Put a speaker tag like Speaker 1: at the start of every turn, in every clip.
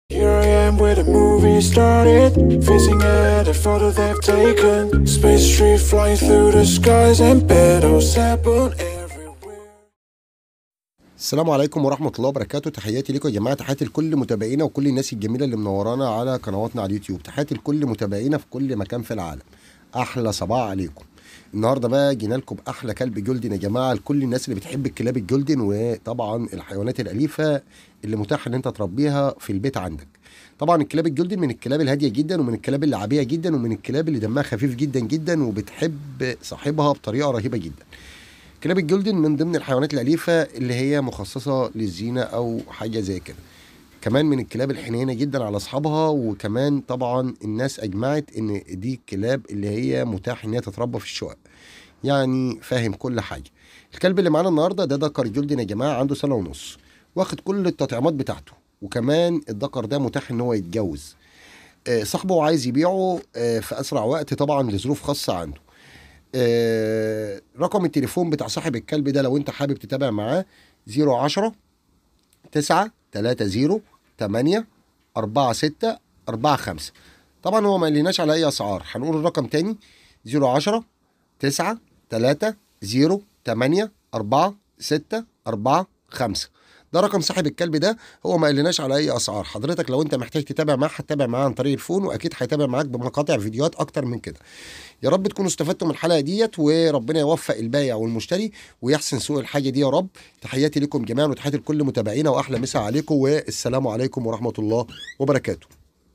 Speaker 1: Here I am where the movie started, facing at a photo they've taken. Space tree flying through the skies and battles happen everywhere.
Speaker 2: السلام عليكم ورحمة الله وبركاته تحياتي لكم يا جماعة تحياتي لكل متابعينا وكل الناس الجميلة اللي منورانا على قنواتنا على اليوتيوب تحياتي لكل متابعينا في كل مكان في العالم أحلى صباح عليكم النهارده بقى جينا لكم بأحلى كلب جولدن يا جماعة لكل الناس اللي بتحب الكلاب الجولدن وطبعا الحيوانات الأليفة اللي متاح إن أنت تربيها في البيت عندك طبعا الكلاب الجولدن من الكلاب الهادية جدا ومن الكلاب اللعبية جدا ومن الكلاب اللي دمها خفيف جدا جدا وبتحب صاحبها بطريقة رهيبة جدا كلاب الجولدن من ضمن الحيوانات الأليفة اللي هي مخصصة للزينة أو حاجة زي كده كمان من الكلاب الحنينة جدا على أصحابها وكمان طبعا الناس أجمعت إن دي الكلاب اللي هي متاح إن هي تتربى في الشقق يعني فاهم كل حاجة الكلب اللي معانا النهاردة ده دكر جولدن يا جماعة عنده سنة ونص واخد كل التطعيمات بتاعته وكمان الدكر ده متاح إن هو يتجوز آه، صاحبه عايز يبيعه آه، في أسرع وقت طبعا لظروف خاصة عنده آه، رقم التليفون بتاع صاحب الكلب ده لو انت حابب تتابع معاه 010 9 3 0 8 4 6 4 5 طبعا هو ما قالناش على اي اسعار هنقول الرقم تاني 010 9 3 0 8 4 6 4 5 ده رقم صاحب الكلب ده هو ما قالناش على اي اسعار حضرتك لو انت محتاج تتابع معاه هتتابع معاه عن طريق الفون واكيد هيتابع معاك بمقاطع فيديوهات اكتر من كده يا رب تكونوا استفدتوا من الحلقه ديت وربنا يوفق البايع والمشتري ويحسن سوق الحاجه دي يا رب تحياتي لكم جميعا وتحياتي لكل متابعينا واحلى مسا عليكم والسلام عليكم ورحمه الله وبركاته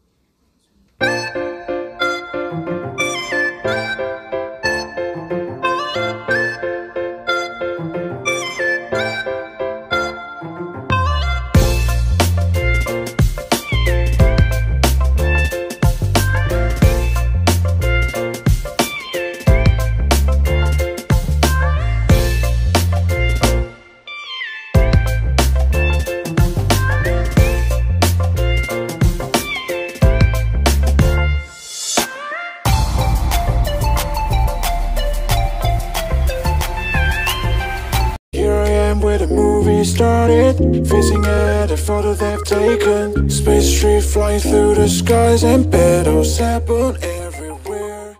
Speaker 1: Here I am where the movie started, facing at a photo they've taken. Space tree flying through the skies and battles happen